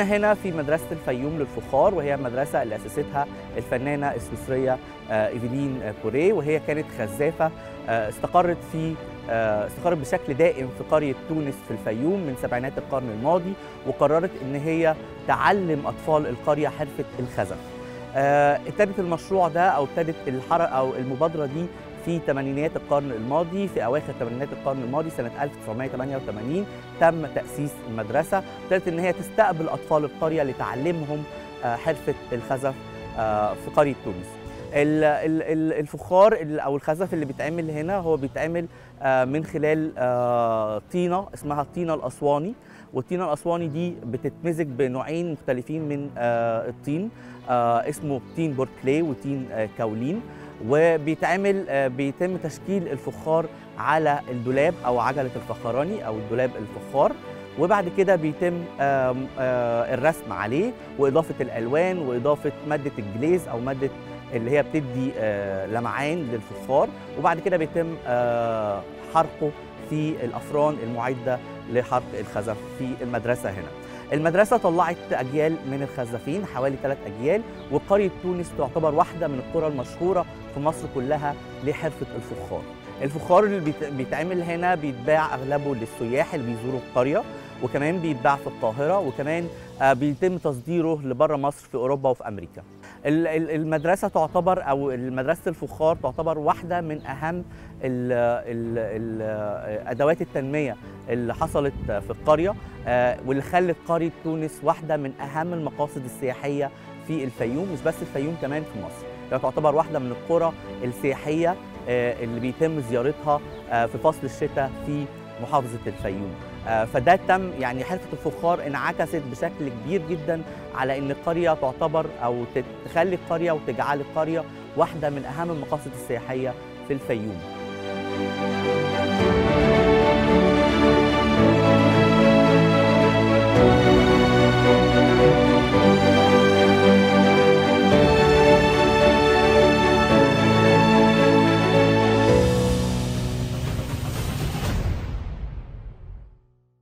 هنا في مدرسة الفيوم للفخار وهي المدرسة اللي أسستها الفنانة السويسرية إيفلين بوريه وهي كانت خزافة استقرت في استقرت بشكل دائم في قرية تونس في الفيوم من سبعينات القرن الماضي وقررت إن هي تعلم أطفال القرية حرفة الخزف ابتدت المشروع ده أو ابتدت الحركة أو المبادرة دي في ثمانينات القرن الماضي في اواخر ثمانينات القرن الماضي سنه 1988 تم تاسيس المدرسه ابتدت ان هي تستقبل اطفال القريه لتعلمهم حرفه الخزف في قريه تونس الفخار او الخزف اللي بيتعمل هنا هو بيتعمل من خلال طينه اسمها الطينه الاسواني والطينه الاسواني دي بتتمزج بنوعين مختلفين من الطين اسمه طين بوركلي وطين كاولين وبيتعمل بيتم تشكيل الفخار على الدولاب او عجله الفخراني او الدولاب الفخار وبعد كده بيتم الرسم عليه واضافه الالوان واضافه ماده الجليز او ماده اللي هي بتدي لمعان للفخار وبعد كده بيتم حرقه في الافران المعده لحرق الخزف في المدرسه هنا المدرسة طلعت أجيال من الخزافين حوالي ثلاث أجيال وقرية تونس تعتبر واحدة من القرى المشهورة في مصر كلها لحرفة الفخار الفخار اللي بيتعمل هنا بيتباع أغلبه للسياح اللي بيزوروا القرية وكمان بيتباع في القاهرة وكمان بيتم تصديره لبره مصر في أوروبا وفي أمريكا المدرسة تعتبر أو مدرسة الفخار تعتبر واحدة من أهم ال ال ال أدوات التنمية اللي حصلت في القرية واللي خلت قرية تونس واحدة من أهم المقاصد السياحية في الفيوم مش بس الفيوم كمان في مصر يعني تعتبر واحدة من القرى السياحية اللي بيتم زيارتها في فصل الشتاء في محافظة الفيوم فده تم يعني حرفة الفخار انعكست بشكل كبير جدا على ان القرية تعتبر او تخلي القرية وتجعل القرية واحدة من اهم المقاصد السياحية في الفيوم